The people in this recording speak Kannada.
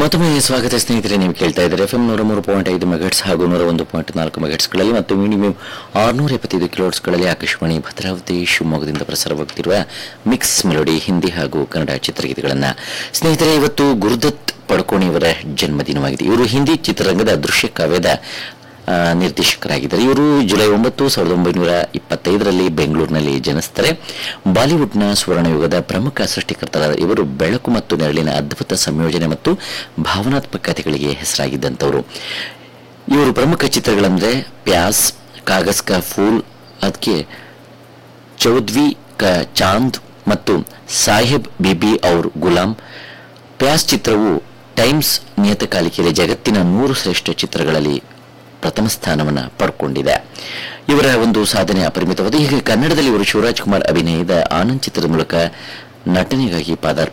ಮತ್ತೊಮ್ಮೆ ಸ್ವಾಗತ ಸ್ನೇಹಿತರೆ ನೀವು ಕೇಳ್ತಾ ಇದ್ದಾರೆ ಎಫ್ ಎಂ ನೂರ ಮೂರು ಪಾಯಿಂಟ್ ಐದು ಮೆಗಾಟ್ಸ್ ಹಾಗೂ ನೂರ ಒಂದು ಪಾಯಿಂಟ್ ನಾಲ್ಕು ಮೆಗಾಟ್ಸ್ಗಳಲ್ಲಿ ಮತ್ತು ಮಿನಿಮಮ್ ಆರುನೂರ ಎಪ್ಪತ್ತೈದು ಕಿಲೋಟ್ಸ್ಗಳಲ್ಲಿ ಆಕಾಶವಾಣಿ ಭದ್ರಾವತಿ ಶಿವಮೊಗ್ಗದಿಂದ ಪ್ರಸಾರವಾಗುತ್ತಿರುವ ಮಿಕ್ಸ್ ಮೆಲೋಡಿ ಹಿಂದಿ ಹಾಗೂ ಕನ್ನಡ ಚಿತ್ರಗೀತೆಗಳನ್ನು ಸ್ನೇಹಿತರೆ ಇವತ್ತು ಗುರುದತ್ ಪಡ್ಕೋಣಿಯವರ ಜನ್ಮದಿನವಾಗಿದೆ ಇವರು ಹಿಂದಿ ಚಿತ್ರರಂಗದ ದೃಶ್ಯ ಕಾವ್ಯದ ಆ, ನಿರ್ದೇಶಕರಾಗಿದ್ದಾರೆ ಇವರು ಜುಲೈ ಒಂಬತ್ತು ಸಾವಿರದ ಒಂಬೈನೂರ ಇಪ್ಪತ್ತೈದರಲ್ಲಿ ಬೆಂಗಳೂರಿನಲ್ಲಿ ಜನಿಸ್ತಾರೆ ಬಾಲಿವುಡ್ನ ಸುವರ್ಣಯುಗದ ಪ್ರಮುಖ ಸೃಷ್ಟಿಕರ್ತರಾದ ಇವರು ಬೆಳಕು ಮತ್ತು ನೆರಳಿನ ಅದ್ಭುತ ಸಂಯೋಜನೆ ಮತ್ತು ಭಾವನಾತ್ಮಕತೆಗಳಿಗೆ ಹೆಸರಾಗಿದ್ದಂಥವರು ಇವರು ಪ್ರಮುಖ ಚಿತ್ರಗಳಂದ್ರೆ ಪ್ಯಾಸ್ ಕಾಗಸ್ ಕಾ ಫೂಲ್ ಅದಕ್ಕೆ ಚೌದ್ವಿ ಕ ಚಾಂದ್ ಮತ್ತು ಸಾಹೇಬ್ ಬಿಬಿ ಔರ್ ಗುಲಾಂ ಪ್ಯಾಸ್ ಚಿತ್ರವು ಟೈಮ್ಸ್ ನಿಯತಕಾಲಿಕೆಯಲ್ಲಿ ಜಗತ್ತಿನ ನೂರು ಶ್ರೇಷ್ಠ ಚಿತ್ರಗಳಲ್ಲಿ ಪ್ರಥಮ ಸ್ಥಾನವನ್ನು ಪಡ್ಕೊಂಡಿದೆ ಇವರ ಒಂದು ಸಾಧನೆ ಅಪರಿಮಿತವಾದ ಈಗ ಕನ್ನಡದಲ್ಲಿ ಇವರು ಶಿವರಾಜ್ ಕುಮಾರ್ ಅಭಿನಯದ ಆನಂದ್ ಚಿತ್ರದ ಮೂಲಕ ನಟನೆಗಾಗಿ ಪಾದಾರ್ಪಣೆ